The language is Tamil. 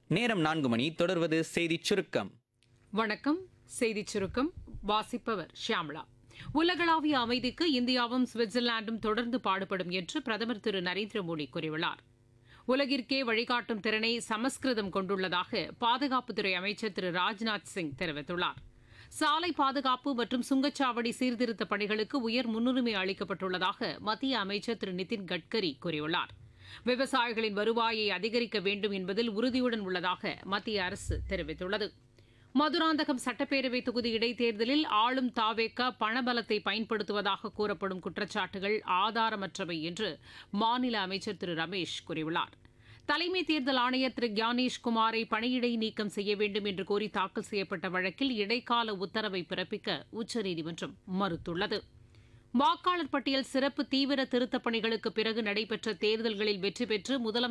நேரம் நான்கு மணி தொடர்வது செய்திச் சுருக்கம் வணக்கம் செய்திச் சுருக்கம் வாசிப்பவர் ஷியாம்லா உலகளாவிய அமைதிக்கு இந்தியாவும் சுவிட்சர்லாந்தும் தொடர்ந்து பாடுபடும் என்று பிரதமர் திரு நரேந்திர மோடி கூறியுள்ளார் உலகிற்கே வழிகாட்டும் திறனை சமஸ்கிருதம் கொண்டுள்ளதாக பாதுகாப்புத்துறை அமைச்சர் திரு ராஜ்நாத் சிங் தெரிவித்துள்ளார் சாலை பாதுகாப்பு மற்றும் சுங்கச்சாவடி சீர்திருத்த பணிகளுக்கு உயர் முன்னுரிமை அளிக்கப்பட்டுள்ளதாக மத்திய அமைச்சர் திரு நிதின் கட்கரி கூறியுள்ளார் விவசாயிகளின் வருவாயை அதிகரிக்க வேண்டும் என்பதில் உறுதியுடன் உள்ளதாக மத்திய அரசு தெரிவித்துள்ளது மதுராந்தகம் சட்டப்பேரவை தொகுதி இடைத்தேர்தலில் ஆளும் தாவேக்க பணபலத்தை பயன்படுத்துவதாக கூறப்படும் குற்றச்சாட்டுகள் ஆதாரமற்றவை என்று மாநில அமைச்சர் திரு ரமேஷ் கூறியுள்ளார் தலைமை தேர்தல் ஆணையர் திரு கியானேஷ் குமாரை பணியிடை நீக்கம் செய்ய வேண்டும் என்று கோரி தாக்கல் செய்யப்பட்ட வழக்கில் இடைக்கால உத்தரவை பிறப்பிக்க உச்சநீதிமன்றம் மறுத்துள்ளது வாக்காளர் பட்டியல் சிறப்பு தீவிர திருத்தப் பணிகளுக்கு பிறகு நடைபெற்ற தேர்தல்களில் வெற்றி பெற்று முதலமைச்சர்